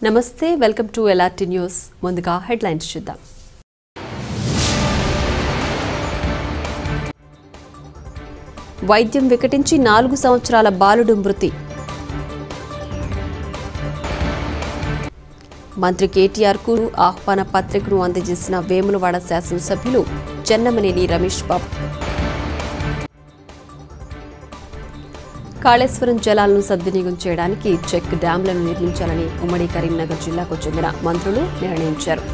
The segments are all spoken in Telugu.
నమస్తే వెల్కమ్ టు ఎల్ఆర్టీ న్యూస్ ముందుగా హెడ్లైన్స్ చూద్దాం వైద్యం వికటించి నాలుగు సంవత్సరాల బాలుడు మృతి మంత్రి కేటీఆర్కు ఆహ్వాన పత్రికను అందజేసిన వేములవాడ శాసనసభ్యులు చెన్నమనేని రమేష్ బాబు కాళేశ్వరం జలాలను సద్వినియోగం చేయడానికి చెక్ డ్యాంలను నిర్మించాలని ఉమ్మడి కరీంనగర్ జిల్లాకు చెందిన మంత్రులు నిర్ణయించారు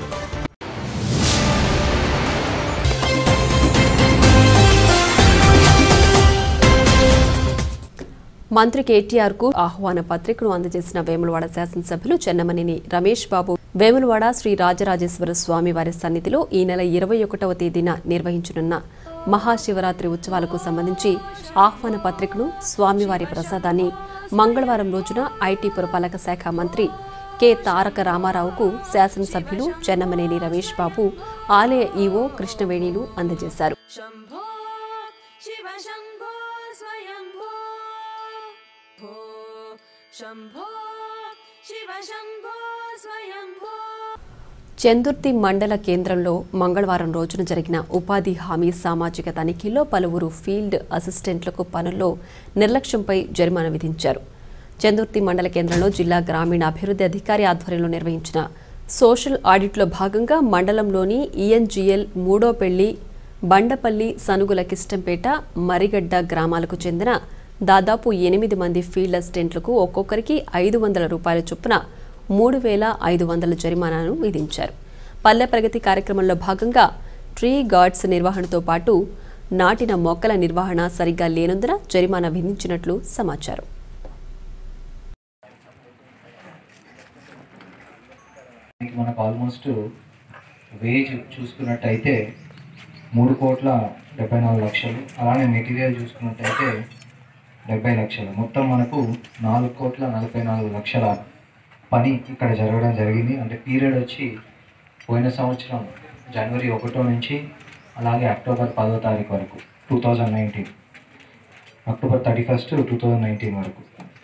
మంత్రి కేటీఆర్ కు ఆహ్వాన పత్రికను అందజేసిన వేములవాడ శాసనసభ్యులు చెన్నమనేని రమేష్ బాబు వేములవాడ శ్రీ రాజరాజేశ్వర స్వామి వారి సన్నిధిలో ఈ నెల ఇరవై ఒకటవ తేదీన నిర్వహించనున్న మహాశివరాత్రి ఉత్సవాలకు సంబంధించి ఆహ్వాన పత్రికను స్వామివారి ప్రసాదాన్ని మంగళవారం రోజున ఐటీ పురపాలక శాఖ మంత్రి కె తారక రామారావుకు శాసనసభ్యులు చెన్నమనేని రమేష్ బాబు ఆలయ ఈవో కృష్ణవేణిలు అందజేశారు शम्भो शिव शम्भो स्वयम्भो भो शम्भो शिव शम्भो स्वयम्भो చందుర్తి మండల కేంద్రంలో మంగళవారం రోజున జరిగిన ఉపాధి హామీ సామాజిక తనిఖీలో పలువురు ఫీల్డ్ అసిస్టెంట్లకు పనుల్లో నిర్లక్ష్యంపై జరిమానా విధించారు చందుర్తి మండల కేంద్రంలో జిల్లా గ్రామీణ అభివృద్ధి అధికారి ఆధ్వర్యంలో నిర్వహించిన సోషల్ ఆడిట్లో భాగంగా మండలంలోని ఈఎన్జిఎల్ మూడో పెళ్లి బండపల్లి సనుగుల కిష్టంపేట మరిగడ్డ గ్రామాలకు చెందిన దాదాపు ఎనిమిది మంది ఫీల్డ్ అసిస్టెంట్లకు ఒక్కొక్కరికి ఐదు వందల రూపాయల చొప్పున మూడు వేల ఐదు వందల జరిమానాను విధించారు పల్లె ప్రగతి కార్యక్రమంలో భాగంగా ట్రీ గార్డ్స్ నిర్వహణతో పాటు నాటిన మొక్కల నిర్వహణ సరిగ్గా లేనందున జరిమానా విధించినట్లు సమాచారం మనకి మనకు ఆల్మోస్ట్ వేజ్ చూసుకున్నట్టయితే మూడు కోట్ల డెబ్బై నాలుగు లక్షలు అలానే మెటీరియల్ చూసుకున్నట్టయితే డెబ్బై లక్షలు మొత్తం మనకు నాలుగు కోట్ల నలభై నాలుగు లక్షల పని ఇక్కడ జరగడం జరిగింది అంటే పీరియడ్ వచ్చి పోయిన సంవత్సరం జనవరి ఒకటో నుంచి అలాగే అక్టోబర్ పదో తారీఖు వరకు two thousand nineteen October thirty first two thousand nineteen వరకు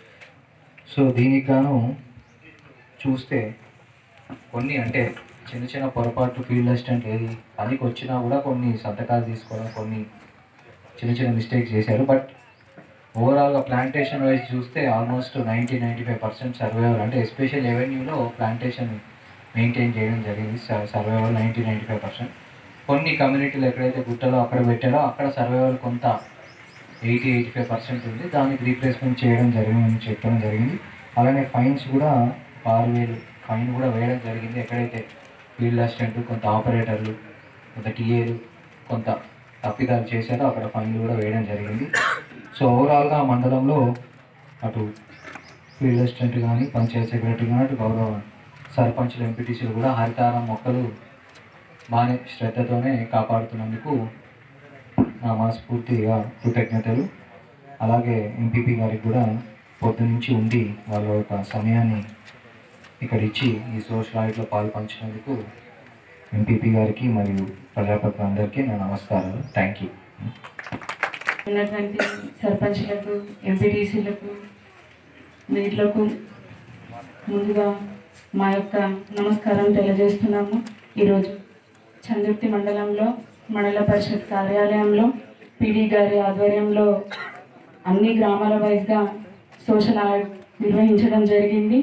సో దీనికి గాను చూస్తే కొన్ని అంటే చిన్న చిన్న పొరపాటు ఫీల్డ్ అసిస్టెంట్ ఏది పనికి వచ్చినా కూడా కొన్ని సంతకాలు తీసుకోవడం కొన్ని చిన్న చిన్న మిస్టేక్స్ చేశారు బట్ ఓవరాల్గా ప్లాంటేషన్ వైజ్ చూస్తే almost ninety ninety five percent survival అంటే ఎస్పెషల్ రెవెన్యూలో ప్లాంటేషన్ మెయింటైన్ చేయడం జరిగింది survival ninety ninety five percent కొన్ని కమ్యూనిటీలు ఎక్కడైతే గుట్టలో అక్కడ పెట్టారో అక్కడ సర్వైవల్ కొంత ఎయిటీ ఎయిటీ ఫైవ్ పర్సెంట్ ఉంది దానికి రీప్లేస్మెంట్ చేయడం జరిగిందని చెప్పడం జరిగింది అలానే ఫైన్స్ కూడా ఆరు వేలు ఫైన్ కూడా వేయడం జరిగింది ఎక్కడైతే ఫీల్డ్ అసిస్టెంట్ కొంత ఆపరేటర్లు కొంత టీఏలు కొంత తప్పిదాలు చేశారో అక్కడ ఫైన్లు కూడా వేయడం జరిగింది సో ఓవరాల్గా మండలంలో అటు ఫీల్డ్ అసిస్టెంట్ కానీ పంచాయత్ సెక్రటరీ కానీ అటు గౌరవ సర్పంచ్లు ఎంపీటీసీలు కూడా హరితారం మొక్కలు బాగానే శ్రద్ధతోనే కాపాడుతున్నందుకు నా మనస్ఫూర్తిగా కృతజ్ఞతలు అలాగే ఎంపీపీ గారికి కూడా పొద్దు నుంచి ఉండి వాళ్ళ యొక్క సమయాన్ని ఇక్కడ ఇచ్చి ఈ సోషల్ ఆడిట్లో పాలు పంచినందుకు ఎంపీపీ గారికి మరియు ప్రజాప్రతినిధులందరికీ నా నమస్కారాలు థ్యాంక్ యూ ఉన్నటువంటి సర్పంచ్లకు ఎంపీటీసీలకు వీళ్ళకు ముందుగా మా యొక్క నమస్కారం తెలియజేస్తున్నాము ఈరోజు చందుర్తి మండలంలో మండల పరిషత్ కార్యాలయంలో పీడీ గారి ఆధ్వర్యంలో అన్ని గ్రామాల వైజ్గా సోషల్ ఆడిట్ నిర్వహించడం జరిగింది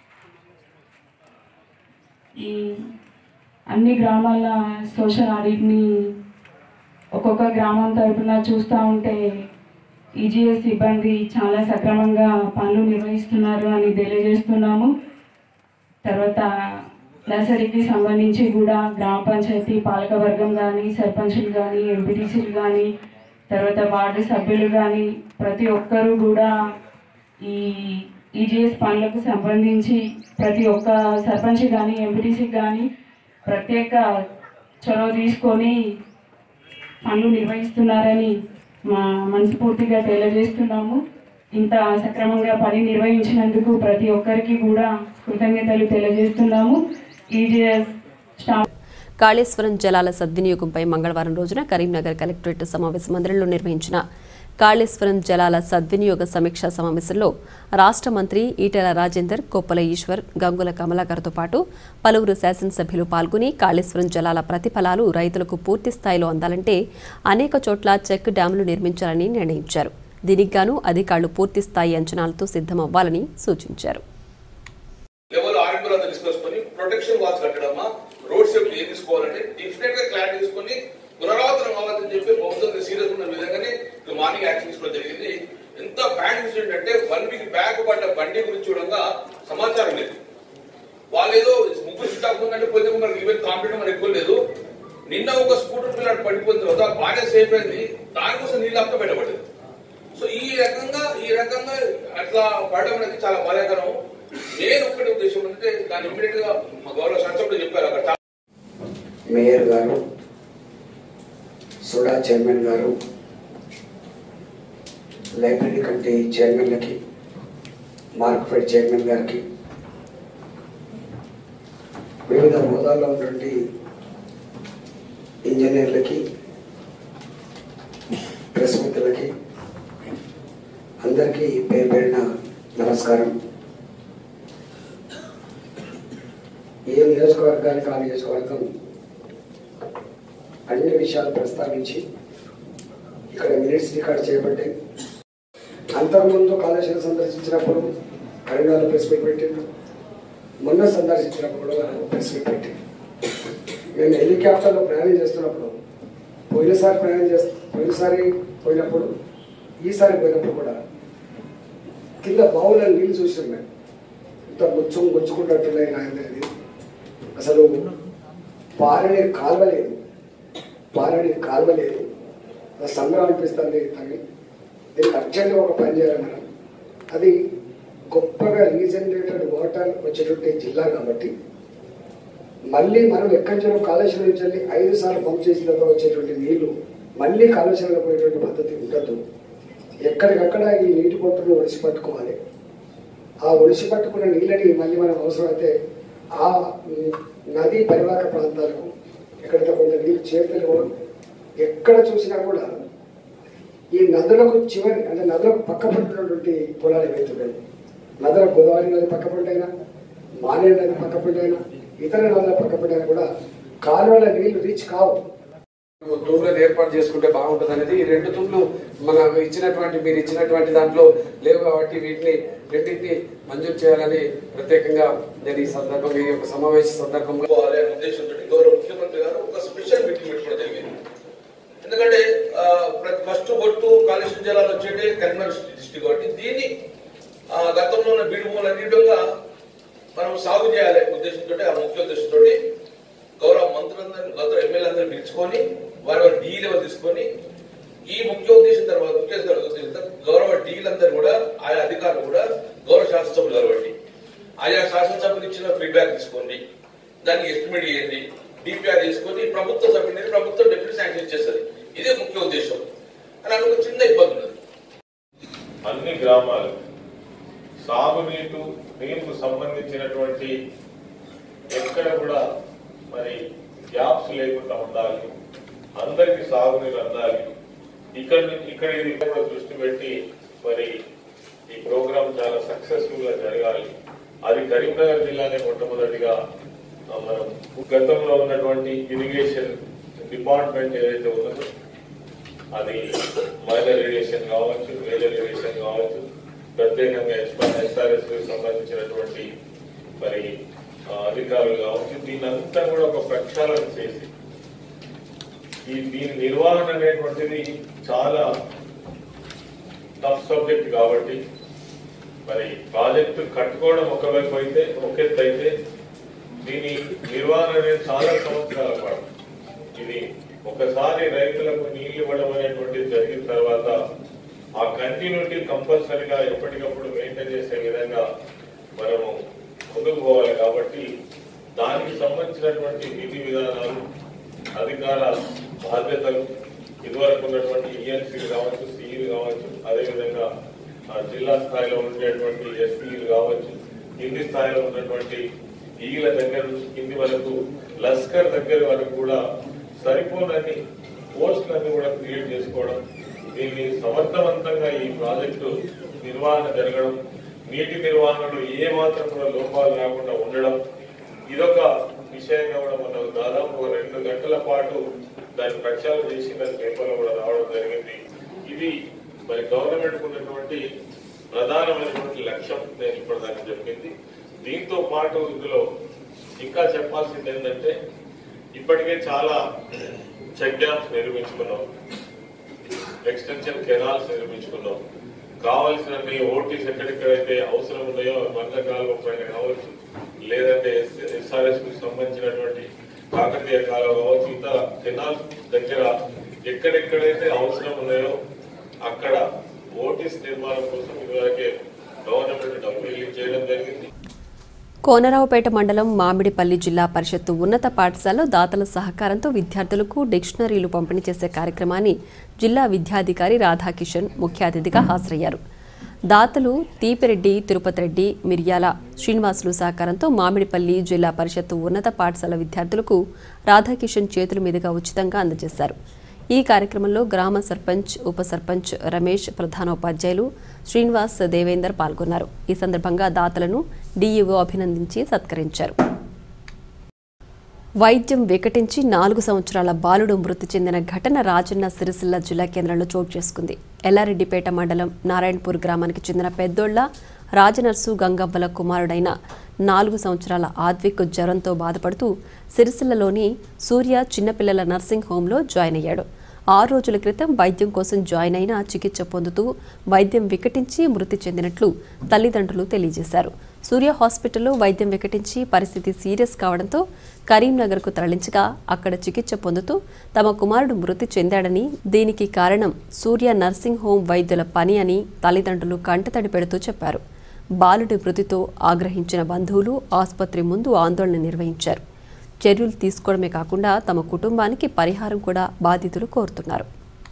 ఈ అన్ని గ్రామాల సోషల్ ఆడిట్ని ఒక్కొక్క గ్రామం తరపున చూస్తూ ఉంటే ఈజీఎస్ సిబ్బంది చాలా సక్రమంగా పనులు నిర్వహిస్తున్నారు అని తెలియజేస్తున్నాము తర్వాత నర్సరీకి సంబంధించి కూడా గ్రామ పంచాయతీ పాలకవర్గం కానీ సర్పంచులు కానీ ఎంపీటీసీలు కానీ తర్వాత వార్డు సభ్యులు కానీ ప్రతి ఒక్కరూ కూడా ఈ ఈజీఎస్ పనులకు సంబంధించి ప్రతి ఒక్క సర్పంచ్ కానీ ఎంపీటీసీ కానీ ప్రత్యేక చొరవ తీసుకొని పనులు నిర్వహిస్తున్నారని మా మనస్ఫూర్తిగా తెలియజేస్తున్నాము ఇంత సక్రమంగా పని నిర్వహించినందుకు ప్రతి ఒక్కరికి కూడా కృతజ్ఞతలు తెలియజేస్తున్నాము ఈజీఎస్ స్టాఫ్ కాళేశ్వరం జలాల సద్వినియోగంపై మంగళవారం రోజున కరీంనగర్ కలెక్టరేట్ సమావేశ మందిరంలో నిర్వహించిన కాళేశ్వరం జలాల సద్వినియోగ సమీక్షా సమావేశంలో రాష్ట్ర మంత్రి ఈటెల రాజేందర్ కొప్పల ఈశ్వర్ గంగుల కమలాకర్తో పాటు పలువురు శాసనసభ్యులు పాల్గొని కాళేశ్వరం జలాల ప్రతిఫలాలు రైతులకు పూర్తి స్థాయిలో అందాలంటే అనేక చోట్ల చెక్ డ్యాములు నిర్మించాలని నిర్ణయించారు దీనికి గాను అధికారులు పూర్తి స్థాయి అంచనాలతో సిద్ధమవ్వాలని సూచించారు లెవెల్ ఆర్ఎంపీలంతా తీసుకొచ్చుకొని ప్రొటెక్షన్ వాల్స్ కట్టడమా రోడ్ సేఫ్టీ ఏం తీసుకోవాలంటే డెఫినెట్ గా క్లారిటీ తీసుకొని పునరావృతం అవ్వాలని చెప్పి ప్రభుత్వం సీరియస్ ఉన్న విధంగానే ఇప్పుడు మార్నింగ్ యాక్షన్ తీసుకోవడం జరిగింది ఎంత బ్యాడ్ ఇన్సిడెంట్ అంటే వన్ వీక్ బ్యాక్ పడ్డ బండి గురించి చూడంగా సమాచారం లేదు వాళ్ళు ఏదో ముగ్గురు స్టాక్ ఉందంటే పోతే మనకి ఈవెన్ కాంపిటేట్ మనకి ఎక్కువ లేదు నిన్న ఒక స్కూటర్ పిల్లలు పడిపోయిన తర్వాత బాగానే సేఫ్ అయింది దానికోసం నీళ్ళు అక్క పెట్టబడింది సో ఈ రకంగా ఈ రకంగా అట్లా పడడం అనేది చాలా బాధాకరం నేను ఒక్కటి ఉద్దేశం అంటే దాన్ని ఇమ్మీడియట్ గా మా గౌరవ శాస్త్రంలో చెప్పారు అక్కడ మేయర్ గారు సుడా చైర్మన్ గారు లైబ్రరీ కమిటీ చైర్మన్లకి మార్కెట్ చైర్మన్ గారికి వివిధ హోదాల్లో ఉన్నటువంటి ఇంజనీర్లకి ప్రెస్ మిత్రులకి అందరికీ పేరు పేరిన నమస్కారం ఏ నియోజకవర్గానికి ఆ నియోజకవర్గం అన్ని విషయాలు ప్రస్తావించి ఇక్కడ మినిట్స్ రికార్డ్ చేయబడ్డాయి అంతకుముందు కాళేశ్వరం సందర్శించినప్పుడు కరీంనగర్లో ప్రెస్ మీట్ పెట్టిండు మొన్న సందర్శించినప్పుడు కూడా ప్రెస్ మీట్ పెట్టిండు మేము హెలికాప్టర్లో ప్రయాణం చేస్తున్నప్పుడు పోయినసారి ప్రయాణం చేస్తూ పోయినసారి పోయినప్పుడు ఈసారి పోయినప్పుడు కూడా కింద బావుల నీళ్ళు చూసినాం మేము ఇంత ముచ్చం ముచ్చుకుంటున్నాయి నాయనది అసలు పారని కాల్వలేదు పారని కాల్వలేదు అది సంబరం అనిపిస్తుంది తని దీనికి అర్జెంట్గా ఒక పని చేయాలి మనం అది గొప్పగా రీజనరేటెడ్ వాటర్ వచ్చేటువంటి జిల్లా కాబట్టి మళ్ళీ మనం ఎక్కడి నుంచో కాళేశ్వరం నుంచి వెళ్ళి ఐదు సార్లు పంప్ చేసిన తర్వాత వచ్చేటువంటి నీళ్లు మళ్ళీ కాళేశ్వరంలో పోయేటువంటి పద్ధతి ఉండదు ఎక్కడికక్కడ ఈ నీటి పొట్టును ఒడిసి పట్టుకోవాలి ఆ ఒడిసి పట్టుకున్న నీళ్ళని మళ్ళీ మనం అవసరమైతే ఆ ఉమ్, నదీ పరివాహక ప్రాంతాలకు ఎక్కడైతే కొంత నీరు చేరుతలేవో ఎక్కడ చూసినా కూడా ఈ నదులకు చివరి అంటే నదులకు పక్క పడుతున్నటువంటి పొలాలు ఏవైతున్నాయి నదుల గోదావరి నది పక్క పంటైనా మానే నది పక్క పంటైనా ఇతర నదుల పక్క పంటైనా కూడా కాలువల నీళ్లు రీచ్ కావు తూములను ఏర్పాటు చేసుకుంటే బాగుంటుంది అనేది ఈ రెండు తూములు మన ఇచ్చినటువంటి మీరు ఇచ్చినటువంటి దాంట్లో లేవు కాబట్టి వీటిని రెండింటిని మంజూరు చేయాలని ప్రత్యేకంగా నేను ఈ సందర్భంగా ఈ యొక్క సమావేశ సందర్భంగా పోవాలి అనే ఉద్దేశంతో గౌరవ ముఖ్యమంత్రి గారు ఒక స్పెషల్ మీటింగ్ పెట్టుకోవడం జరిగింది ఎందుకంటే ఫస్ట్ బొట్టు కాలుష్య జలాలు వచ్చేటి కరీంనగర్ డిస్టిక్ కాబట్టి దీన్ని ఆ, గతంలో ఉన్న బీడు భూములు అన్నిటిగా మనం సాగు చేయాలి ఉద్దేశంతో ఆ ముఖ్య ఉద్దేశంతో గౌరవ మంత్రులందరినీ గౌరవ ఎమ్మెల్యేలందరినీ పిలుచుకొని వారి వారి డీ లెవెల్ తీసుకొని ఈ ముఖ్య ఉద్దేశం తర్వాత ముఖ్య ఉద్దేశం తర్వాత గౌరవ డీలందరూ కూడా ఆయా అధికారులు కూడా గౌరవ శాసనసభ్యులు కాబట్టి ఆయా శాసనసభ్యులు ఇచ్చిన ఫీడ్బ్యాక్ తీసుకోండి దానికి ఎస్టిమేట్ చేయండి డిపిఆర్ చేసుకొని ప్రభుత్వ సభ్యుని ప్రభుత్వం డెప్యూటీ శాంక్షన్ చేస్తుంది ఇదే ముఖ్య ఉద్దేశం అని అందుకు చిన్న ఇబ్బంది ఉన్నది అన్ని గ్రామాలు సాగునీటు నీరుకు సంబంధించినటువంటి ఎక్కడ కూడా మరి గ్యాప్స్ లేకుండా ఉండాలి అందరికీ సాగునీరు అందాలి ఇక్కడ నుంచి ఇక్కడ ఇది కూడా దృష్టి పెట్టి మరి ఈ ప్రోగ్రాం చాలా సక్సెస్ఫుల్ గా జరగాలి అది కరీంనగర్ జిల్లానే మొట్టమొదటిగా ఆ, మనం గతంలో ఉన్నటువంటి ఇరిగేషన్ డిపార్ట్మెంట్ ఏదైతే ఉన్నదో అది మైనర్ ఇరిగేషన్ కావచ్చు మేజర్ ఇరిగేషన్ కావచ్చు ప్రత్యేకంగా ఎస్ఆర్ఎస్ సంబంధించినటువంటి మరి ఆ, అధికారులు కావచ్చు దీని అంతా కూడా ఒక ప్రక్షాళన చేసి ఈ దీని నిర్వహణ అనేటువంటిది చాలా టఫ్ సబ్జెక్ట్ కాబట్టి మరి ప్రాజెక్టు కట్టుకోవడం ఒకవైపు అయితే ఒక ఎత్తు అయితే దీని నిర్వహణ అనేది చాలా సంవత్సరాల పాటు ఇది ఒకసారి రైతులకు నీళ్లు ఇవ్వడం అనేటువంటిది జరిగిన తర్వాత ఆ కంటిన్యూటీ కంపల్సరీగా ఎప్పటికప్పుడు మెయింటైన్ చేసే విధంగా మనము ముందుకు పోవాలి కాబట్టి దానికి సంబంధించినటువంటి విధి విధానాలు అధికార బాధ్యతలు ఇదివరకు ఉన్నటువంటి ఈఎన్సీలు కావచ్చు సిఈలు కావచ్చు అదేవిధంగా ఆ, జిల్లా స్థాయిలో ఉండేటువంటి ఎస్పీలు కావచ్చు కింది స్థాయిలో ఉన్నటువంటి ఈల దగ్గర నుంచి కింది వరకు లస్కర్ దగ్గర వరకు కూడా సరిపోనన్ని పోస్టులన్నీ కూడా క్రియేట్ చేసుకోవడం దీన్ని సమర్థవంతంగా ఈ ప్రాజెక్టు నిర్వహణ జరగడం నీటి నిర్వహణలో ఏ మాత్రం కూడా లోపాలు రాకుండా ఉండడం ఇదొక విషయంగా కూడా మనం దాదాపు ఒక రెండు గంటల పాటు దాన్ని ప్రచారం చేసి దాని పేపర్లో కూడా రావడం జరిగింది ఇది మరి గవర్నమెంట్ ఉన్నటువంటి ప్రధానమైనటువంటి లక్ష్యం నేను ఇప్పటిదాకా చెప్పింది దీంతో పాటు ఇందులో ఇంకా చెప్పాల్సింది ఏంటంటే ఇప్పటికే చాలా చెక్ డ్యామ్స్ నిర్మించుకున్నాం ఎక్స్టెన్షన్ కెనాల్స్ నిర్మించుకున్నాం కావాల్సిన ఓటీస్ ఎక్కడెక్కడైతే అవసరం ఉన్నాయో బంధకాలు పైన కావచ్చు లేదంటే ఎస్ఆర్ఎస్ కు సంబంధించినటువంటి కాకతీయ కాలువ కావచ్చు ఇతర కెనాల్స్ దగ్గర ఎక్కడెక్కడైతే అవసరం ఉన్నాయో అక్కడ ఓటీస్ నిర్మాణం కోసం ఇదివరకే గవర్నమెంట్ డబ్బులు రిలీజ్ చేయడం జరిగింది కోనరావుపేట మండలం మామిడిపల్లి జిల్లా పరిషత్తు ఉన్నత పాఠశాలలో దాతల సహకారంతో విద్యార్థులకు డిక్షనరీలు పంపిణీ చేసే కార్యక్రమాన్ని జిల్లా విద్యాధికారి రాధాకిషన్ ముఖ్య అతిథిగా హాజరయ్యారు దాతలు తీపిరెడ్డి తిరుపతి రెడ్డి మిర్యాల శ్రీనివాసులు సహకారంతో మామిడిపల్లి జిల్లా పరిషత్తు ఉన్నత పాఠశాల విద్యార్థులకు రాధాకిషన్ చేతుల మీదుగా ఉచితంగా అందజేశారు ఈ కార్యక్రమంలో గ్రామ సర్పంచ్ ఉప సర్పంచ్ రమేష్ ప్రధానోపాధ్యాయులు శ్రీనివాస్ దేవేందర్ పాల్గొన్నారు ఈ సందర్భంగా దాతలను డీఈఓ అభినందించి సత్కరించారు వైద్యం వికటించి నాలుగు సంవత్సరాల బాలుడు మృతి చెందిన ఘటన రాజన్న సిరిసిల్ల జిల్లా కేంద్రంలో చోటు చేసుకుంది ఎల్లారెడ్డిపేట మండలం నారాయణపూర్ గ్రామానికి చెందిన పెద్దోళ్ల రాజనర్సు గంగవ్వల కుమారుడైన నాలుగు సంవత్సరాల ఆద్విక్ జ్వరంతో బాధపడుతూ సిరిసిల్లలోని సూర్య చిన్నపిల్లల నర్సింగ్ హోంలో జాయిన్ అయ్యాడు ఆరు రోజుల క్రితం వైద్యం కోసం జాయిన్ అయిన చికిత్స పొందుతూ వైద్యం వికటించి మృతి చెందినట్లు తల్లిదండ్రులు తెలియజేశారు సూర్య హాస్పిటల్లో వైద్యం వికటించి పరిస్థితి సీరియస్ కావడంతో కరీంనగర్కు తరలించగా అక్కడ చికిత్స పొందుతూ తమ కుమారుడు మృతి చెందాడని దీనికి కారణం సూర్య నర్సింగ్ హోం వైద్యుల పని అని తల్లిదండ్రులు కంటతడి పెడుతూ చెప్పారు బాలుడి మృతితో ఆగ్రహించిన బంధువులు ఆసుపత్రి ముందు ఆందోళన నిర్వహించారు చర్యలు తీసుకోవడమే కాకుండా తమ కుటుంబానికి పరిహారం కూడా బాధితులు కోరుతున్నారు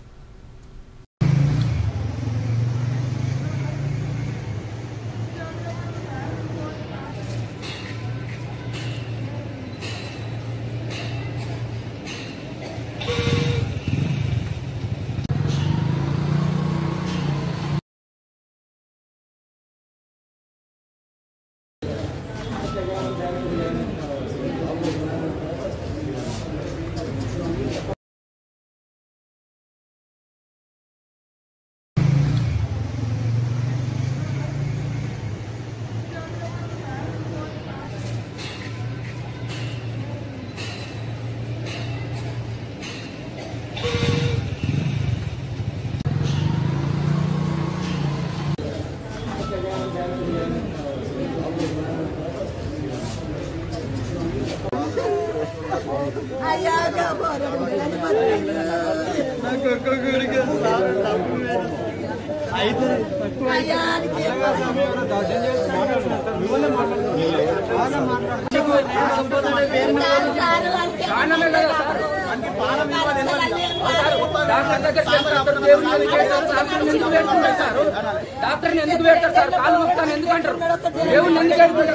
డాక్టర్ ఎందుకు పెడతారు సార్ కాలు మొత్తాను ఎందుకు అంటారు దేవుని ఎందుకు పెడతారు సార్?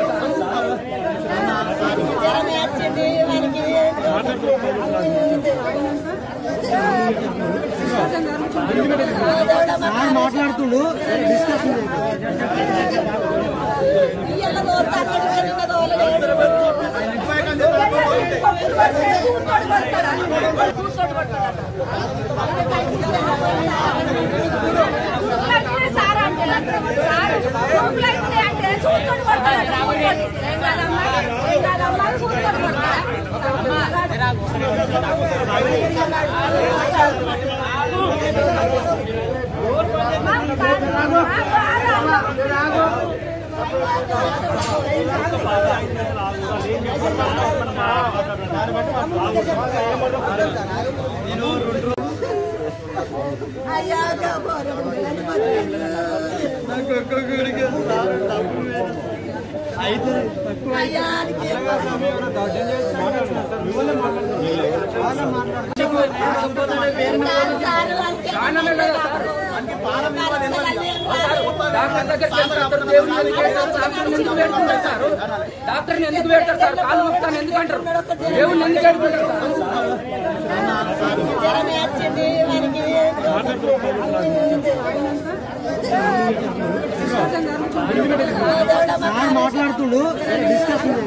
మాట్లాడుతుడు డిస్కషన్ కారణమే కదా సార్? డాక్టర్ దగ్గరికి వెళ్తారు దేవుని ఎందుకు పెడతారు డాక్టర్ ఎందుకు పెడతారు సార్ డాక్టర్ ఎందుకు పెడతారు సార్ కాలు మొత్తాను ఎందుకు అంటారు దేవుని ఎందుకు పెడతారు సార్ సార్ మాట్లాడుతుడు డిస్కషన్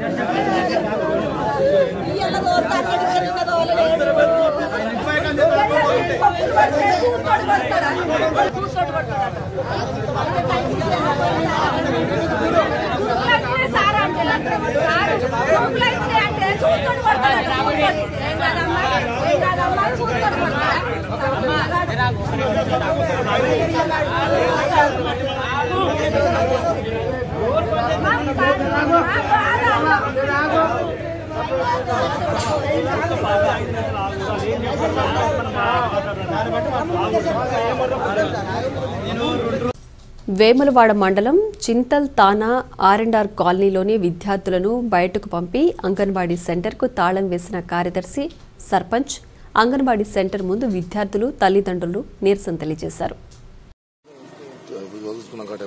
వేములవాడ మండలం Chintalthana R and R కాలనీలోని విద్యార్థులను బయటకు పంపి అంగన్వాడీ సెంటర్కు తాళం వేసిన కార్యదర్శి సర్పంచ్ అంగన్వాడీ సెంటర్ ముందు విద్యార్థులు తల్లిదండ్రులు నిరసన తెలియజేశారు వదులుకున్న కట్టే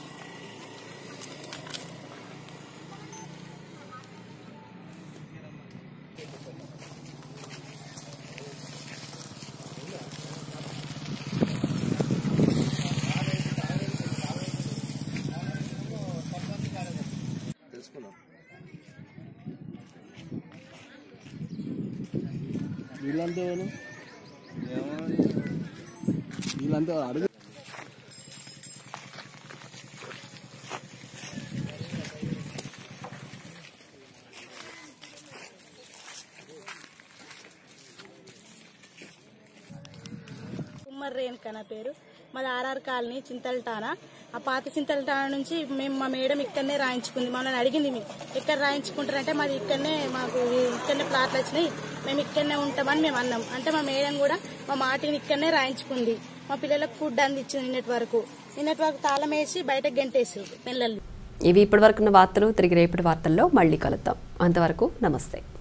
తెలుసుకున్నాం వీళ్ళంతా ఎవరు? వీళ్ళంతా అడుగు కుమ్మర్ రేణుక నా పేరు మాది ఆర్ఆర్ కాలనీ చింతలటాన ఆ పాత చింతలటాన నుంచి మేము మా మేడం ఇక్కడనే రాయించుకుంది మమ్మల్ని అడిగింది మేము ఎక్కడ రాయించుకుంటారంటే మాది ఇక్కడనే మాకు ఇక్కడనే ప్లాట్లు వచ్చినాయి మేము ఇక్కడనే ఉంటామని మేము అన్నాం అంటే మా మేడం కూడా మా మాటిని ఇక్కడనే రాయించుకుంది మా పిల్లలకు ఫుడ్ అందించింది నిన్నటి వరకు నిన్నటి వరకు తాళం వేసి బయటకు గంటేసి పిల్లల్ని ఇవి ఇప్పటివరకున్న వార్తలు తిరిగి రేపటి వార్తల్లో మళ్ళీ కలుద్దాం అంతవరకు నమస్తే